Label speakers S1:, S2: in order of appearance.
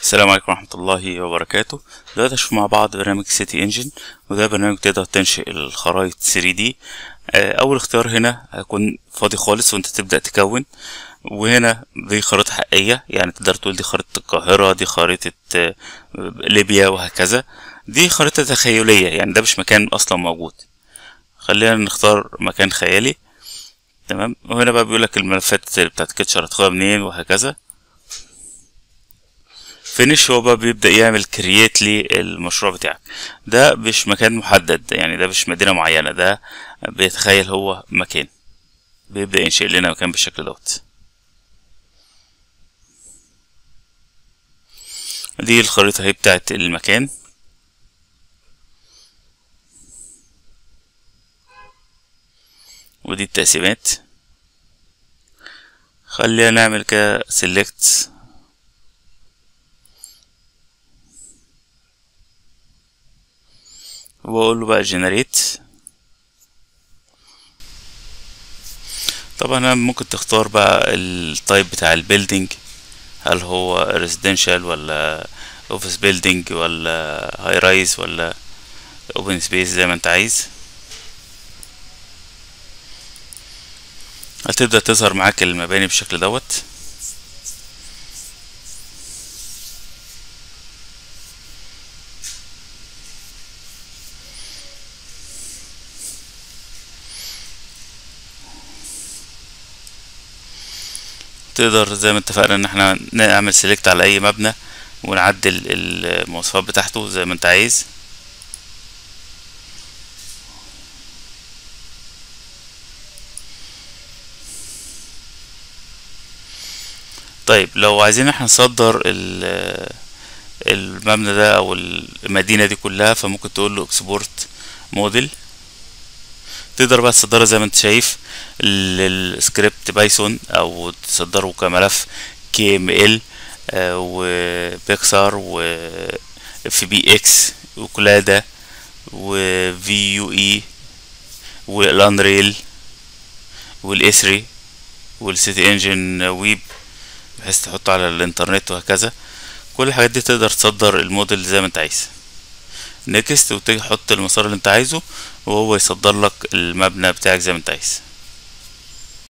S1: السلام عليكم ورحمة الله وبركاته دلوقتي هنشوف مع بعض برنامج سيتي انجن وده برنامج تقدر تنشئ الخرائط 3D آه، أول اختيار هنا هيكون فاضي خالص وانت تبدأ تكون وهنا دي خريطة حقيقية يعني تقدر تقول دي خريطة القاهرة دي خريطة آه، ليبيا وهكذا دي خريطة تخيلية يعني ده مش مكان أصلا موجود خلينا نختار مكان خيالي تمام وهنا بقى بيقولك الملفات بتاعت كيتشر هتاخدها منين وهكذا فينيش هو بقى بيبدأ يعمل كرييت للمشروع بتاعك ده مش مكان محدد يعني ده مش مدينة معينة ده بيتخيل هو مكان بيبدأ ينشئ لنا مكان بالشكل دوت دي الخريطة اهي بتاعت المكان ودي التقسيمات خلينا نعمل كده select واقول له بقى جنريت طبعا انا ممكن تختار بقى التايب بتاع البيلدينج هل هو ريزيدنشال ولا اوفيس بيلدينج ولا هاي رايز ولا اوبن سبيس زي ما انت عايز هتبدأ تظهر معاك المباني بالشكل دوت تقدر زي ما اتفقنا ان احنا نعمل سيلكت على اي مبنى ونعدل المواصفات بتاعته زي ما انت عايز طيب لو عايزين احنا نصدر المبنى ده او المدينة دي كلها فممكن تقول له اكسبورت موديل تقدر بقى تصدرها زي ما انت شايف للسكريبت بايثون او تصدره كملف كي ام ال وبيكسار و اف بي اكس وكلادا وفي يو اي والانريل والاسري والسيتي انجن ويب بحيث تحطه على الانترنت وهكذا كل الحاجات دي تقدر تصدر الموديل زي ما انت عايز نيكست وتيجي تحط المسار اللي انت عايزه وهو يصدر لك المبنى بتاعك زي ما انت عايز